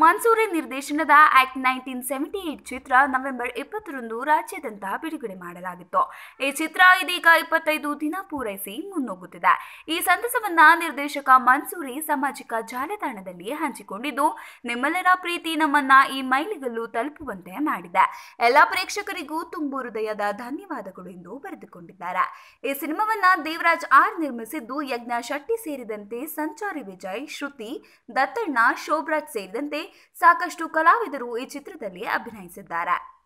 ಮನ್ಸೂರಿ ನಿರ್ದೇಶನದ act nineteen seventy eight ಚಿತ್ರ November ಇಪ್ಪತ್ತರಂದು ರಾಜ್ಯಾದ್ಯಂತ ಬಿಡುಗಡೆ ಮಾಡಲಾಗಿತ್ತು ಈ ಚಿತ್ರ ಇದೀಗ ಇಪ್ಪತ್ತೈದು ದಿನ ಪೂರೈಸಿ ಮುನ್ನುಗ್ಗುತ್ತಿದೆ ಈ ಸಂತಸವನ್ನ ನಿರ್ದೇಶಕ ಮನ್ಸೂರಿ ಸಾಮಾಜಿಕ ಜಾಲತಾಣದಲ್ಲಿ ಹಂಚಿಕೊಂಡಿದ್ದು ನಿಮ್ಮೆಲ್ಲರ ಪ್ರೀತಿ ನಮ್ಮನ್ನ ಈ ಮೈಲಿಗಲ್ಲು ತಲುಪುವಂತೆ ಮಾಡಿದೆ ಎಲ್ಲ ಪ್ರೇಕ್ಷಕರಿಗೂ ತುಂಬು ಹೃದಯದ ಧನ್ಯವಾದಗಳು ಎಂದು ಬರೆದುಕೊಂಡಿದ್ದಾರೆ ಈ ಸಿನಿಮಾವನ್ನ ದೇವರಾಜ್ ಆರ್ ನಿರ್ಮಿಸಿದ್ದು ಯಜ್ಞ ಶೆಟ್ಟಿ ಸೇರಿದಂತೆ ಸಂಚಾರಿ ವಿಜಯ್ ಶ್ರುತಿ ದತ್ತಣ್ಣ ಶೋಭರಾಜ್ ಸೇರಿದಂತೆ ಸಾಕಷ್ಟು ಕಲಾವಿದರು ಈ ಚಿತ್ರದಲ್ಲಿ ಅಭಿನಯಿಸಿದ್ದಾರೆ